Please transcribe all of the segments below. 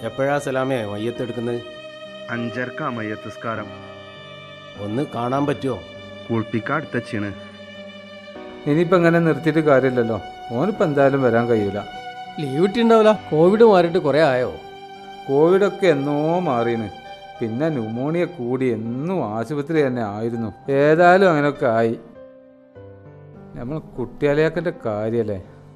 എപ്പോഴാ സലാമേ മയ്യത്തെടുക്കുന്നത് അഞ്ചരക്ക മയ്യത്തസ്കാരം ഒന്ന് കാണാൻ പറ്റുമോ കുളിപ്പിക്ക അടുത്തച്ചാണ് ഇനിയിപ്പോൾ ഇങ്ങനെ നിർത്തിയിട്ട് കാര്യമില്ലല്ലോ ഓനിപ്പോൾ എന്തായാലും വരാൻ കഴിയൂല ലീവ് ഇട്ടുണ്ടാവില്ല കോവിഡ് മാറിയിട്ട് കുറേ ആയോ കോവിഡൊക്കെ എന്നോ മാറിയാണ് പിന്നെ ന്യൂമോണിയ കൂടി എന്നും ആശുപത്രി തന്നെ ആയിരുന്നു ഏതായാലും അങ്ങനെയൊക്കെ ആയി നമ്മൾ കുട്ടിയാലയാക്കൻ്റെ കാര്യല്ലേ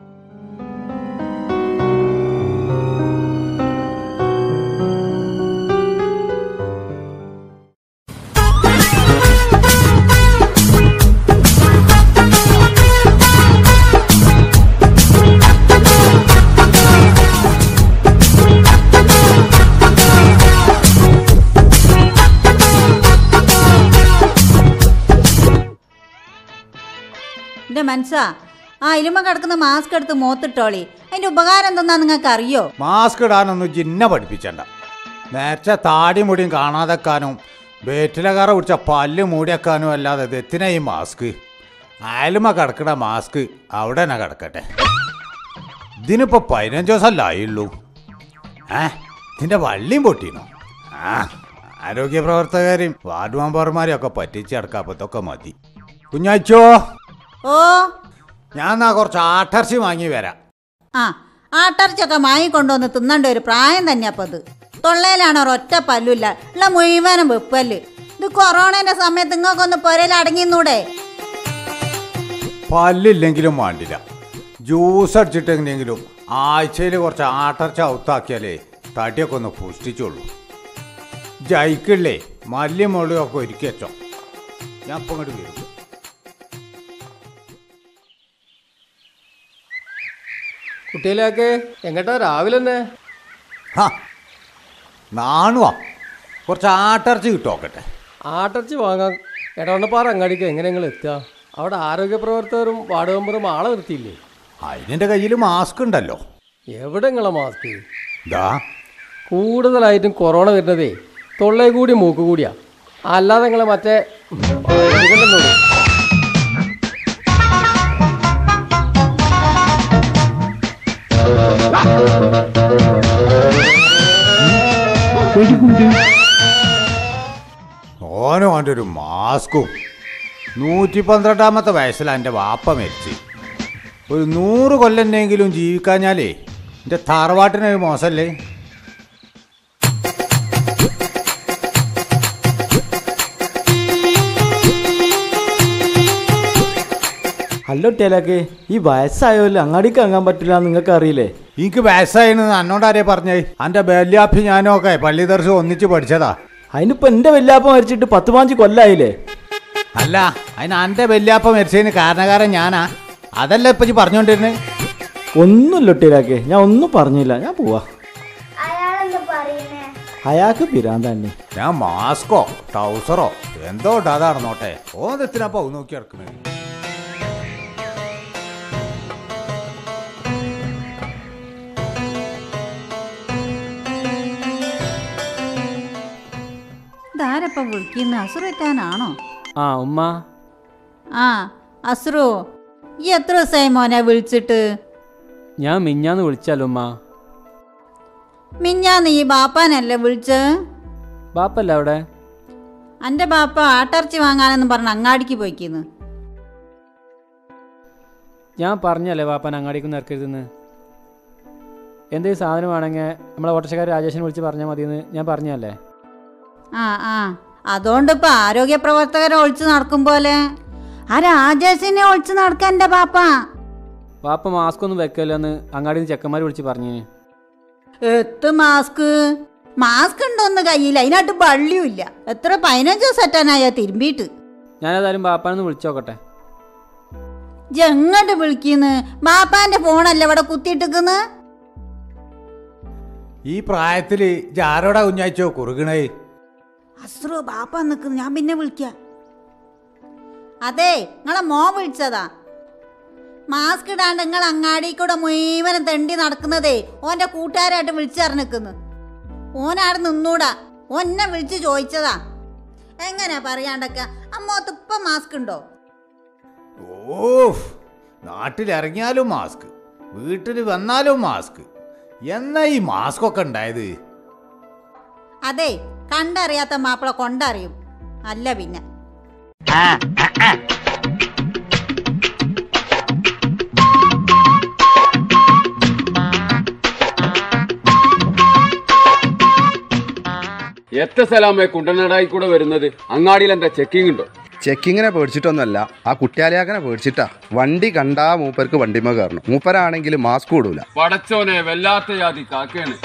എന്റെ മനസ്സാ ആ ഇലുമ കിടക്കുന്ന മാസ്ക് എടുത്ത് മോത്തിട്ടോളി അതിന്റെ ഉപകാരം എന്തെന്നാ നിങ്ങൾക്ക് അറിയോ മാസ്ക് ഇടാനൊന്നും ജിന്ന പഠിപ്പിച്ചണ്ട നേരത്തെ താടി മുടിയും കാണാതെക്കാനും വേറ്റിലകറ പിടിച്ച പല്ല് മൂടിയേക്കാനും അല്ലാതെ ഇതെത്തിനാ ഈ മാസ്ക് അയലുമ കിടക്കണ മാസ്ക് അവിടെ തന്നെ കിടക്കട്ടെ ഇതിനിപ്പോ പതിനഞ്ച് ദിവസമല്ല ആയുള്ളൂ ഏ ഇതിന്റെ വള്ളിയും പൊട്ടീനോ ആ ആരോഗ്യ പ്രവർത്തകരെയും വാർഡ് മെമ്പർമാരെയും ഒക്കെ പറ്റിച്ച് കിടക്കാപ്പത്തൊക്കെ മതി കുഞ്ഞാച്ചോ ഓ ഞാൻ എന്നാ കുറച്ച് ആട്ടർച്ചി വാങ്ങി വരാം ആ ആട്ടർച്ചൊക്കെ വാങ്ങിക്കൊണ്ടുവന്ന് തിന്നണ്ട ഒരു പ്രായം തന്നെ അപ്പൊ അത് തൊള്ളയിലാണ് ഒരൊറ്റ പല്ലുമില്ല ഉള്ള മുഴുവനും വെപ്പല്ല് ഇത് കൊറോണന്റെ സമയത്ത് നിങ്ങൾക്കൊന്ന് പുരയിൽ അടങ്ങിന്നൂടെ പല്ലില്ലെങ്കിലും വേണ്ടില്ല ജ്യൂസ് അടിച്ചിട്ടെങ്ങനെയെങ്കിലും ആഴ്ചയിൽ കുറച്ച് ആട്ടർച്ച ഔത്താക്കിയാലേ തടിയൊക്കെ ഒന്ന് പുഷ്ടിച്ചുള്ളൂ ജയിക്കില്ലേ മല്ലിയും മുളകും ഒക്കെ ഒരുക്കി വെച്ചോ ഞാൻ ഇപ്പം ഇങ്ങോട്ട് വരും കുട്ടിയിലൊക്കെ എങ്ങട്ടാ രാവിലെ തന്നെ ഹാ നാണുവാ കുറച്ച് ആട്ടർച്ച കിട്ടുമോക്കട്ടെ ആട്ടർച്ചി വാങ്ങാൻ എടവണ്ണപ്പാറ അങ്ങാടിക്ക് എങ്ങനെ നിങ്ങൾ എത്തുക അവിടെ ആരോഗ്യ പ്രവർത്തകരും വാർഡ് മെമ്പറും ആളെ നിർത്തിയില്ലേ അതിനെൻ്റെ കയ്യിൽ മാസ്ക് ഉണ്ടല്ലോ എവിടെ നിങ്ങളെ മാസ്ക് ദാ കൂടുതലായിട്ടും കൊറോണ വരുന്നതേ തൊള്ളേ കൂടി മൂക്ക് കൂടിയാ അല്ലാതെ നിങ്ങളെ മറ്റേ ഇതുകൊണ്ടൊന്നും ഓനും അവൻ്റെ ഒരു മാസ്കും നൂറ്റി പന്ത്രണ്ടാമത്തെ വയസ്സിലാണ് എൻ്റെ വാപ്പ മരിച്ച് ഒരു നൂറ് കൊല്ലെന്നെങ്കിലും ജീവിക്കാഞ്ഞാലേ എൻ്റെ തറവാട്ടിനൊരു മോശമല്ലേ അല്ല ഒറ്റയിലൊക്കെ ഈ വയസ്സായല്ലോ അങ്ങാടിക്ക് അങ്ങാൻ പറ്റില്ല നിങ്ങൾക്ക് അറിയില്ലേ എനിക്ക് വയസ്സായെന്ന് എന്നോട് ആരെയാ പറഞ്ഞേ എൻ്റെ ബല്യാപ്പി ഞാനും ഒക്കെ പള്ളി ദർശനം ഒന്നിച്ച് പഠിച്ചതാ അതിനിപ്പോ എന്റെ വല്യാപ്പ മരിച്ചിട്ട് പത്ത് പാഞ്ച് കൊല്ലായില്ലേ അല്ല അതിന് എൻ്റെ വല്യാപ്പ മരിച്ചതിന് കാരണക്കാരൻ ഞാനാ അതല്ല ഇപ്പം ഈ പറഞ്ഞുകൊണ്ടിരുന്നത് ഒന്നുമില്ല ഒറ്റയിലൊക്കെ ഞാൻ ഒന്നും പറഞ്ഞില്ല ഞാൻ പോവാ അയാൾക്ക് പിരാൻ തന്നെ ഞാൻ മാസ്കോ ട്രൗസറോ എന്തോ ഇടാതെ നടന്നോട്ടെ ഓനെത്തിനപ്പോ നോക്കി കിടക്കുന്നത് ഇതാരപ്പ വിളിക്കുന്ന അസുറെത്താനാണോ ആ ഉമ്മ ആ അസുറു ഈ എത്ര ദിവസമായി മോനെ വിളിച്ചിട്ട് ഞാൻ മിഞ്ഞാന്ന് വിളിച്ചാലോ ഉമ്മ മിഞ്ഞാന്ന് ഈ ബാപ്പാനല്ലേ വിളിച്ച് ബാപ്പല്ല അവിടെ എൻ്റെ ബാപ്പ ആട്ടർച്ചി വാങ്ങാനെന്ന് പറഞ്ഞ് അങ്ങാടിക്ക് പോയിക്കുന്നു ഞാൻ പറഞ്ഞല്ലേ ബാപ്പൻ അങ്ങാടിക്കൊന്നും ഇറക്കരുതെന്ന് എന്തെങ്കിലും സാധനം വേണമെങ്കിൽ നമ്മളെ ഓട്ടോഷക്കാർ രാജേഷിനെ വിളിച്ച് പറഞ്ഞാൽ മതിയെന്ന് ഞാൻ പറഞ്ഞല്ലേ ആ ആ അതുകൊണ്ട് ഇപ്പൊ ആരോഗ്യ പ്രവർത്തകരെ ഒളിച്ചു നടക്കും പോലെ ആ രാജേഷിനെ ഒളിച്ചു നടക്കാൻ എൻ്റെ ബാപ്പ ബാപ്പ മാസ്ക് ഒന്നും വെക്കല്ലെന്ന് അങ്ങാടിയിൽ നിന്ന് ചെക്കന്മാർ വിളിച്ച് പറഞ്ഞു എത്ത് മാസ്ക് മാസ്ക് ഉണ്ടോന്ന് കയ്യിൽ അതിനായിട്ട് വള്ളിയുമില്ല എത്ര പതിനഞ്ച് സെറ്റാനായ തിരുമ്പിയിട്ട് ഞാനേതായാലും ബാപ്പാനൊന്ന് വിളിച്ചു നോക്കട്ടെ എങ്ങോട്ട് വിളിക്കുന്നു ബാപ്പാന്റെ ഫോണല്ലേ ഇവിടെ കുത്തിയിട്ടിക്കുന്നു ഈ പ്രായത്തില് ജാരോടാ കുഞ്ഞാച്ചോ കുറുകണേ അസ്രോ ബാപ്പ നിക്കുന്നു ഞാൻ പിന്നെ വിളിക്കാം അതെ നിങ്ങളെ മോ വിളിച്ചതാ മാസ്ക് ഇടാണ്ട് നിങ്ങൾ അങ്ങാടി കൂടെ മുഴുവനും തെണ്ടി നടക്കുന്നതേ ഓന്റെ കൂട്ടുകാരായിട്ട് വിളിച്ചറിഞ്ഞിക്കുന്നു ഓനാടെ നിന്നൂടാ ഓന്നെ വിളിച്ച് ചോദിച്ചതാ എങ്ങനെയാ പറയാണ്ടൊക്കെ അമ്മോത്ത് ഇപ്പം മാസ്ക് ഉണ്ടോ ഓഫ് നാട്ടിലിറങ്ങിയാലും മാസ്ക് വീട്ടിൽ വന്നാലും മാസ്ക് എന്നാ ഈ മാസ്ക് ഒക്കെ ഉണ്ടായത് അതെ കണ്ടറിയാത്ത മാപ്പിള കൊണ്ടറിയും അല്ല പിന്നെ എത്ര സ്ഥലമേ കുണ്ടനാടായി കൂടെ വരുന്നത് അങ്ങാടിയിൽ എന്താ ചെക്കിംഗ് ഉണ്ടോ ചെക്കിങ്ങിനെ പേടിച്ചിട്ടൊന്നല്ല ആ കുട്ടിയാലിയാക്കനെ പേടിച്ചിട്ടാ വണ്ടി കണ്ടാ മൂപ്പർക്ക് വണ്ടിമ കയറണം മൂപ്പരാണെങ്കിൽ മാസ്ക് ഇടൂല പടച്ചോനെ വല്ലാത്ത ജാതി കാക്കയാണ്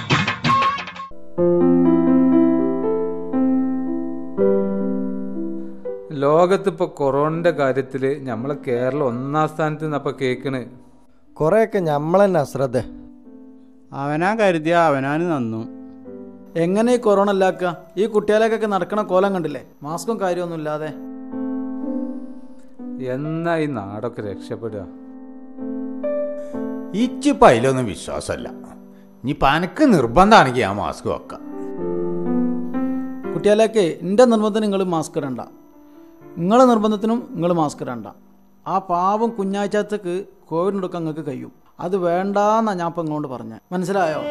ലോകത്തിപ്പോൾ കൊറോണൻ്റെ കാര്യത്തിൽ നമ്മളെ കേരളം ഒന്നാം സ്ഥാനത്ത് നിന്നപ്പോൾ കേൾക്കണ് കുറെയൊക്കെ ഞമ്മളെന്നെ അശ്രദ്ധ അവനാ കരുതിയ അവനാന് നന്നു എങ്ങനെ ഈ കൊറോണ ഇല്ലാക്ക ഈ കുട്ടികളെക്കൊക്കെ നടക്കണ കോലം കണ്ടില്ലേ മാസ്കും കാര്യമൊന്നും ഇല്ലാതെ എന്നാ ഈ നാടൊക്കെ രക്ഷപ്പെടുക ഇച്ചിപ്പം അതിലൊന്നും വിശ്വാസമല്ല ഇനി പനക്ക് നിർബന്ധമാണെങ്കിൽ ആ മാസ്ക് വെക്കാം കുട്ടികളെയൊക്കെ എൻ്റെ നിർബന്ധത്തിന് നിങ്ങൾ മാസ്ക് ഇടണ്ട നിങ്ങളെ നിർബന്ധത്തിനും നിങ്ങൾ മാസ്ക് ഇടണ്ട ആ പാവം കുഞ്ഞാഴ്ചത്തേക്ക് കോവിഡ് എടുക്കാൻ നിങ്ങൾക്ക് കഴിയും അത് വേണ്ടാന്നാ ഞാൻ ഇപ്പം ഇങ്ങോട്ട് പറഞ്ഞത് മനസ്സിലായോ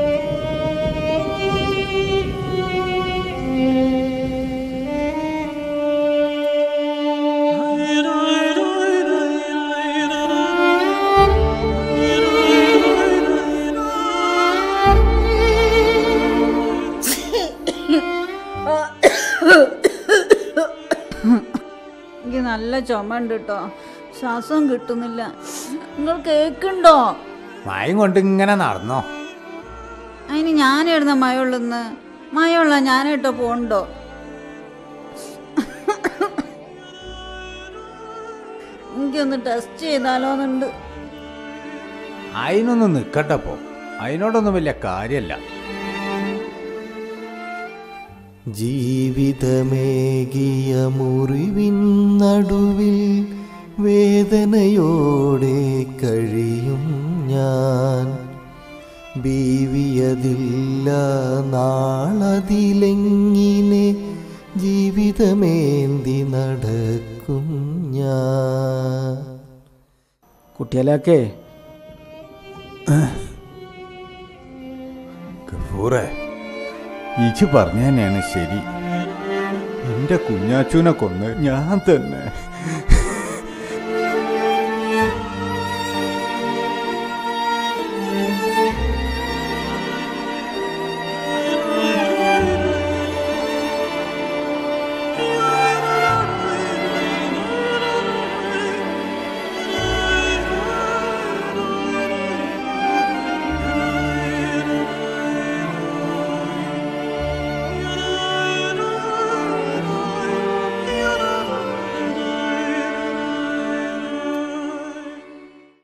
എനിക്ക് നല്ല ചുമ ഉണ്ട് കേട്ടോ ശ്വാസം കിട്ടുന്നില്ല നിങ്ങൾ കേക്കുണ്ടോ മയം കൊണ്ട് ഇങ്ങനെ നടന്നോ അതിന് ഞാനിടുന്ന മഴയുള്ളന്ന് മഴയുള്ള ഞാനിട്ടോ പോണ്ടോ എനിക്കൊന്ന് ടെസ്റ്റ് ചെയ്താലോന്നുണ്ട് അതിനൊന്നും നിൽക്കട്ടപ്പോ അതിനോടൊന്നും വലിയ കാര്യമല്ല ജീവിതമേകിയ മുറിവിൻ നടുവിൽ വേദനയോടെ കഴിയും ഞാൻ ബീവിയതില്ല നാളതിലെങ്ങിനെ ജീവിതമേന്തി നടക്കും ഞാൻ കുട്ടികളെയൊക്കെ ഗഫൂറേ ഇജ് പറഞ്ഞ തന്നെയാണ് ശരി എന്റെ കുഞ്ഞാച്ചൂനെ കൊന്ന് ഞാൻ തന്നെ